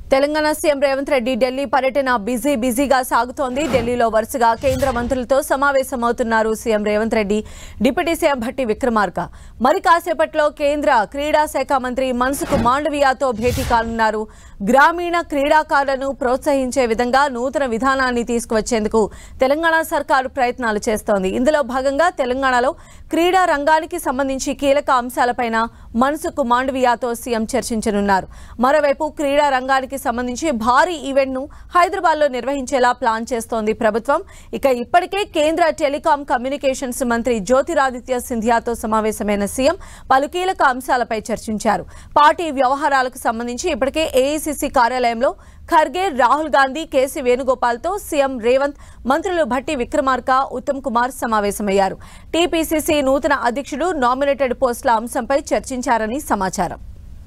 Telangana CM Revanth Reddy Delhi పర్యటన busy బిజీగా సాగుతోంది ఢిల్లీలో వరుసగా కేంద్ర మంత్రులతో సమావేశమవుతున్నారు CM Revanth Reddy deputy CM Bhatti Vikramarka మరి కాసేపట్లో కేంద్ర క్రీడా శాఖ మంత్రి మన్సుఖ్ మాండవియాతో భేటీ కానున్నారు గ్రామీణ క్రీడాకారులను ప్రోత్సహించే విధంగా నూతన విధానాన్ని తీసుకువచ్చేందుకు తెలంగాణ సర్కారు ప్రయత్నాలు చేస్తోంది ఇందులో భాగంగా తెలంగాణలో క్రీడా రంగానికి సంబంధించి కీలక అంశాలపైన మన్సుఖ్ మాండవియాతో సీఎం చర్చించనున్నారు మరోవైపు క్రీడా రంగానికి సంబంధించి భారీ ఈవెంట్ను హైదరాబాద్లో నిర్వహించేలా ప్లాన్ చేస్తోంది ప్రభుత్వం ఇక ఇప్పటికే కేంద్ర టెలికాం కమ్యూనికేషన్స్ మంత్రి జ్యోతిరాదిత్య సింధియాతో సమావేశమైన సీఎం పలు కీలక అంశాలపై చర్చించారు పార్టీ వ్యవహారాలకు సంబంధించి ఇప్పటికే ఏఐసిసి కార్యాలయంలో ఖర్గే రాహుల్ గాంధీ కేసీ వేణుగోపాల్తో సీఎం రేవంత్ మంత్రులు భట్టి విక్రమార్క ఉత్తమ్ కుమార్ సమావేశమయ్యారు టీపీసీసీ నూతన అధ్యక్షుడు నామినేటెడ్ పోస్టుల అంశంపై చర్చించారని సమాచారం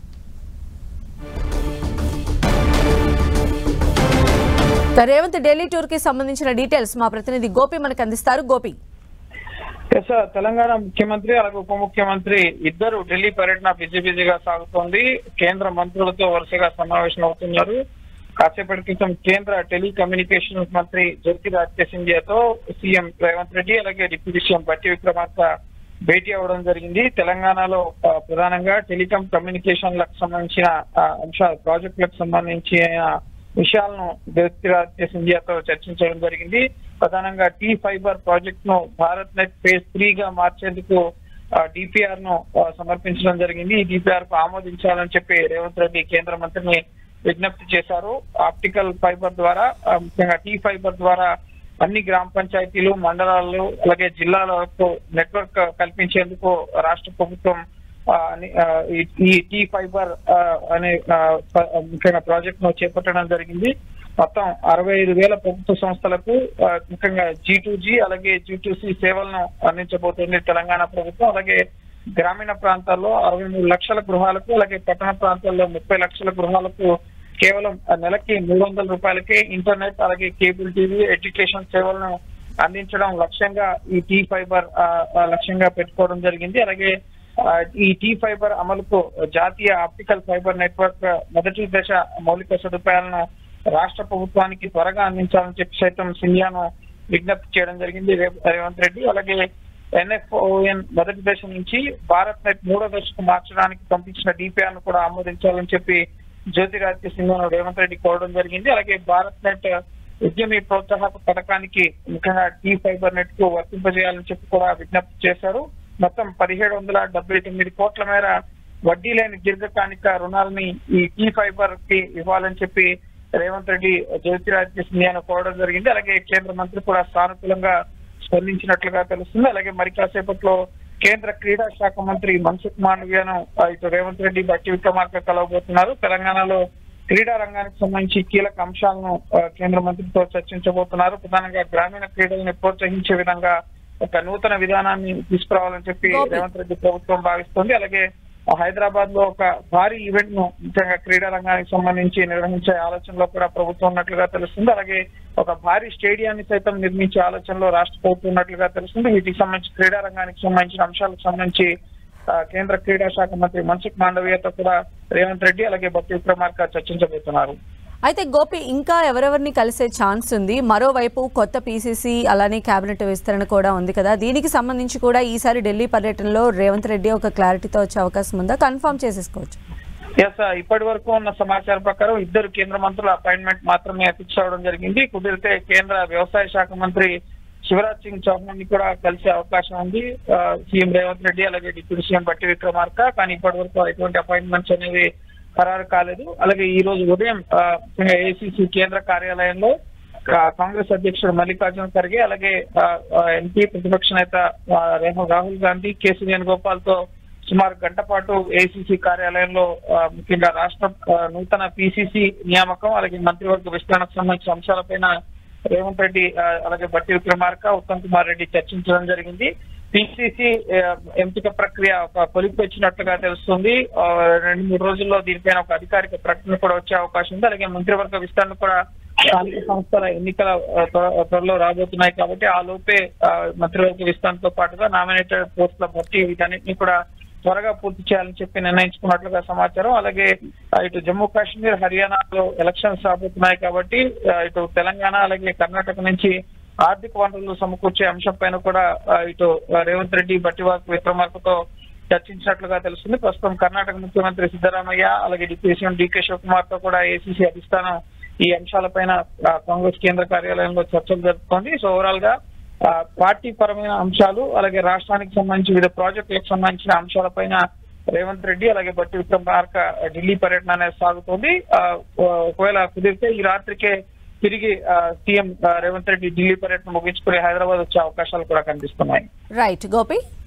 ఇక రేవంత్ ఢిల్లీ టూర్ కి సంబంధించిన డీటెయిల్స్ మా ప్రతినిధి గోపి మనకు అందిస్తారు గోపి ఎస్ తెలంగాణ ముఖ్యమంత్రి అలాగే ఉప ముఖ్యమంత్రి ఇద్దరు ఢిల్లీ పర్యటన బిజీ బిజీగా సాగుతోంది కేంద్ర మంత్రులతో వరుసగా సమావేశం అవుతున్నారు కాసేపటి క్రితం కేంద్ర టెలికమ్యూనికేషన్ మంత్రి జ్యోతిరాదిత్య సింధియాతో సీఎం రేవంత్ రెడ్డి అలాగే డిప్యూటీ సీఎం బట్టి విక్రమార్క భేటీ అవ్వడం జరిగింది తెలంగాణలో ఆ, ప్రధానంగా టెలికాం కమ్యూనికేషన్లకు సంబంధించిన ఆ, అంశాలు ప్రాజెక్టులకు సంబంధించిన విషయాలను జ్యోతిరాదిత్య సింధియాతో చర్చించడం జరిగింది ప్రధానంగా టీ ఫైబర్ ప్రాజెక్ట్ ను భారత్ నెట్ ఫేజ్ త్రీ గా మార్చేందుకు డిపిఆర్ ను ఆ, సమర్పించడం జరిగింది ఈ డిపిఆర్ కు ఆమోదించాలని చెప్పి రేవంత్ రెడ్డి కేంద్ర మంత్రిని విజ్ఞప్తి చేశారు ఆప్టికల్ ఫైబర్ ద్వారా ఆ, ముఖ్యంగా టీ ఫైబర్ ద్వారా అన్ని గ్రామ పంచాయతీలు మండలాలు అలాగే జిల్లాలకు నెట్వర్క్ కల్పించేందుకు రాష్ట్ర ప్రభుత్వం ఆ, అని- ఆ, ఈ- ఈ టీ ఫైబర్ ఆ, అనే ఆ, ప- ముఖ్యంగా ప్రాజెక్ట్ ను చేపట్టడం జరిగింది మొత్తం అరవై ఐదు వేల ప్రభుత్వ సంస్థలకు ఆ, ముఖ్యంగా జీ టు జీ అలాగే జీ టు సి సేవలను అందించబోతుంది తెలంగాణ ప్రభుత్వం అలాగే గ్రామీణ ప్రాంతాల్లో అరవై మూడు లక్షల గృహాలకు అలాగే పట్టణ ప్రాంతాల్లో ముప్పై లక్షల గృహాలకు కేవలం ఆ నెలకి మూడు వందల రూపాయలకే ఇంటర్నెట్ అలాగే కేబుల్ టీవీ ఎడ్యుకేషన్ సేవలను అందించడం లక్ష్యంగా ఈ టీ ఫైబర్ ఆ, ఆ, లక్ష్యంగా పెట్టుకోవడం జరిగింది అలాగే ఆ, ఈ టీ ఫైబర్ అమలుకు జాతీయ ఆప్టికల్ ఫైబర్ నెట్వర్క్ మొదటి దశ మౌలిక సదుపాయాలను రాష్ట్ర ప్రభుత్వానికి త్వరగా అందించాలని చెప్పి సైతం సింధియాను విజ్ఞప్తి చేయడం జరిగింది రేవ్- రేవంత్ రెడ్డి అలాగే ఎన్ఎఫ్ఓఎన్ మొదటి దశ నుంచి భారత్ నెట్ మూడో దశకు మార్చడానికి పంపించిన డిపిఆర్ ను కూడా ఆమోదించాలని చెప్పి జ్యోతిరాదిత్య సింధును రేవంత్ రెడ్డి కోరడం జరిగింది అలాగే భారత్ నెట్ ఉద్యమి ప్రోత్సాహక పథకానికి ముఖ్యంగా టీ ఫైబర్ నెట్ కు వర్తింపజేయాలని చెప్పి కూడా విజ్ఞప్తి చేశారు మొత్తం పదిహేడు వందల డెబ్బై తొమ్మిది కోట్ల మేర వడ్డీ లేని దీర్ఘకాలిక రుణాలని ఈ టీ ఫైబర్ కి ఇవ్వాలని చెప్పి రేవంత్ రెడ్డి జ్యోతిరాదిత్య సింధియాను కోరడం జరిగింది అలాగే కేంద్ర మంత్రి కూడా సానుకూలంగా స్పందించినట్లుగా తెలుస్తుంది అలాగే మరి కాసేపట్లో కేంద్ర క్రీడా శాఖ మంత్రి మన్సుఖ్ మాండవ్యను ఆ, ఇటు రేవంత్ రెడ్డి బట్టి విక్రమార్క కలవబోతున్నారు తెలంగాణలో క్రీడా రంగానికి సంబంధించి కీలక అంశాలను ఆ, కేంద్ర మంత్రితో చర్చించబోతున్నారు ప్రధానంగా గ్రామీణ క్రీడల్ని ప్రోత్సహించే విధంగా ఒక నూతన విధానాన్ని తీసుకురావాలని చెప్పి గోపి. రేవంత్ రెడ్డి ప్రభుత్వం భావిస్తుంది అలాగే హైదరాబాద్ లో ఒక భారీ ఈవెంట్ ను ముఖ్యంగా క్రీడా రంగానికి సంబంధించి నిర్వహించే ఆలోచనలో కూడా ప్రభుత్వం ఉన్నట్లుగా తెలుస్తుంది అలాగే ఒక భారీ స్టేడియాన్ని సైతం నిర్మించే ఆలోచనలో రాష్ట్ర ప్రభుత్వం ఉన్నట్లుగా తెలుస్తుంది వీటికి సంబంధించి క్రీడా రంగానికి సంబంధించిన అంశాలకు సంబంధించి ఆ, కేంద్ర క్రీడా శాఖ మంత్రి మన్సుఖ్ మాండవీయతో కూడా రేవంత్ రెడ్డి అలాగే భట్టి విక్రమార్క చర్చించబోతున్నారు అయితే గోపి ఇంకా ఎవరెవరిని కలిసే ఛాన్స్ ఉంది మరోవైపు కొత్త పీసీసీ అలానే కేబినెట్ విస్తరణ కూడా ఉంది కదా దీనికి సంబంధించి కూడా ఈసారి ఢిల్లీ పర్యటనలో రేవంత్ రెడ్డి ఒక క్లారిటీతో వచ్చే అవకాశం ఉందా కన్ఫర్మ్ చేసేసుకోవచ్చు ఎస్ ఇప్పటి వరకు ఉన్న సమాచారం ప్రకారం ఇద్దరు కేంద్ర మంత్రుల అపాయింట్మెంట్ మాత్రమే ఫిక్స్ అవడం జరిగింది కుదిరితే కేంద్ర వ్యవసాయ శాఖ మంత్రి శివరాజ్ సింగ్ చౌహాన్ ని కూడా కలిసే అవకాశం ఉంది ఆ, సీఎం రేవంత్ రెడ్డి అలాగే డిప్యూటీ సీఎం బట్టి విక్రమార్క కానీ ఇప్పటి వరకు ఎటువంటి అపాయింట్మెంట్స్ అనేవి ఖరారు కాలేదు అలాగే ఈ రోజు ఉదయం ఏసీసీ కేంద్ర కార్యాలయంలో ఆ, కాంగ్రెస్ అధ్యక్షుడు మల్లికార్జున ఖర్గే అలాగే ఎంపీ ప్రతిపక్ష నేత ఆ, రాహుల్ రాహుల్ గాంధీ కేసీ వేణుగోపాల్ తో సుమారు గంట పాటు ఏసీసీ కార్యాలయంలో ఆ, ముఖ్యంగా రాష్ట్ర ఆ, నూతన పిసిసి నియామకం అలాగే మంత్రివర్గ విస్తరణకు సంబంధించిన అంశాలపైన రేవంత్ రెడ్డి ఆ, అలాగే బట్టి విక్రమార్క ఉత్తమ్ కుమార్ రెడ్డి చర్చించడం జరిగింది పిసిసి ఎంపిక ప్రక్రియ ఒక కొలికి వచ్చినట్లుగా తెలుస్తుంది ఆ, రెండు మూడు రోజుల్లో దీనిపైన ఒక అధికారిక ప్రకటన కూడా వచ్చే అవకాశం ఉంది అలాగే మంత్రివర్గ విస్తరణ కూడా స్థానిక సంస్థల ఎన్నికల ఆ, త్వర- త్వరలో రాబోతున్నాయి కాబట్టి ఆ లోపే ఆ, మంత్రివర్గ విస్తరణతో పాటుగా నామినేటెడ్ పోస్టుల భర్తీ వీటన్నిటిని కూడా త్వరగా పూర్తి చేయాలని చెప్పి నిర్ణయించుకున్నట్లుగా సమాచారం అలాగే ఆ, ఇటు జమ్మూ కాశ్మీర్ హర్యానాలో ఎలక్షన్స్ రాబోతున్నాయి కాబట్టి ఆ, ఇటు తెలంగాణ అలాగే కర్ణాటక నుంచి ఆర్థిక వనరులు సమకూర్చే అంశం పైన కూడా ఆ, ఇటు ఆ, రేవంత్ రెడ్డి బట్టివాక్ విక్రమార్కతో చర్చించినట్లుగా తెలుస్తుంది ప్రస్తుతం కర్ణాటక ముఖ్యమంత్రి సిద్ధరామయ్య అలాగే డిప్యూటీ సీఎం డికే శివకుమార్ తో కూడా ఏసీసీ అధిష్టానం ఈ అంశాలపైన ఆ, కాంగ్రెస్ కేంద్ర కార్యాలయంలో చర్చలు జరుపుతోంది సో ఓవరాల్ గా ఆ, పార్టీ పరమైన అంశాలు అలాగే రాష్ట్రానికి సంబంధించి వివిధ ప్రాజెక్టులకు సంబంధించిన అంశాలపైన రేవంత్ రెడ్డి అలాగే బట్టి విక్రమార్క ఢిల్లీ పర్యటన అనేది సాగుతోంది ఆ, ఒకవేళ కుదిరితే ఈ రాత్రికే తిరిగి ఆ, సీఎం ఆ, రేవంత్ రెడ్డి ఢిల్లీ పర్యటన ముగించుకుని హైదరాబాద్ వచ్చే అవకాశాలు కూడా కనిపిస్తున్నాయి రైట్ గోపి